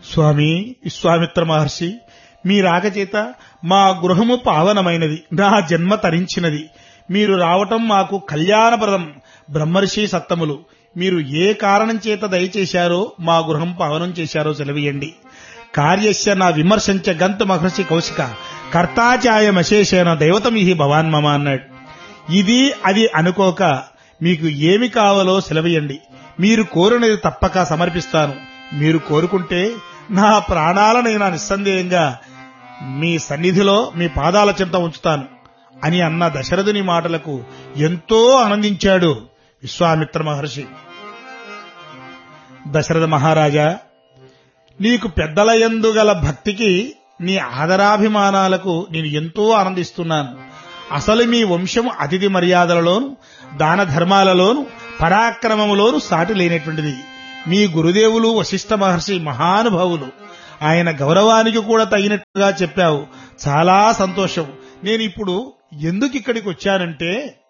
స్వామి విశ్వామిత్ర మహర్షి మీ రాకచేత మా గృహము పావనమైనది నా జన్మ తరించినది మీరు రావటం మాకు కళ్యాణప్రదం బ్రహ్మర్షి సత్తములు మీరు ఏ కారణం చేత దయచేశారో మా గృహం పావనం చేశారో సెలవియండి కార్యస్య నా విమర్శంచ గంత మహర్షి కౌశిక కర్తాచాయమశేషేన దైవతమిహి భవాన్ మమ అన్నాడు ఇది అది అనుకోక మీకు ఏమి కావాలో సెలవియండి మీరు కోరినది తప్పక సమర్పిస్తాను మీరు కోరుకుంటే నా ప్రాణాలనైనా నిస్సందేహంగా మీ సన్నిధిలో మీ పాదాల చెంత ఉంచుతాను అని అన్న దశరథుని మాటలకు ఎంతో ఆనందించాడు విశ్వామిత్ర మహర్షి దశరథ మహారాజా నీకు పెద్దల యందు గల భక్తికి నీ ఆదరాభిమానాలకు నేను ఎంతో ఆనందిస్తున్నాను అసలు మీ వంశం అతిథి మర్యాదలలోను దాన ధర్మాలలోను పరాక్రమములోను సాటి లేనటువంటిది మీ గురుదేవులు వశిష్ఠ మహర్షి మహానుభావులు ఆయన గౌరవానికి కూడా తగినట్టుగా చెప్పావు చాలా సంతోషం నేను ఇప్పుడు ఎందుకు ఇక్కడికి వచ్చానంటే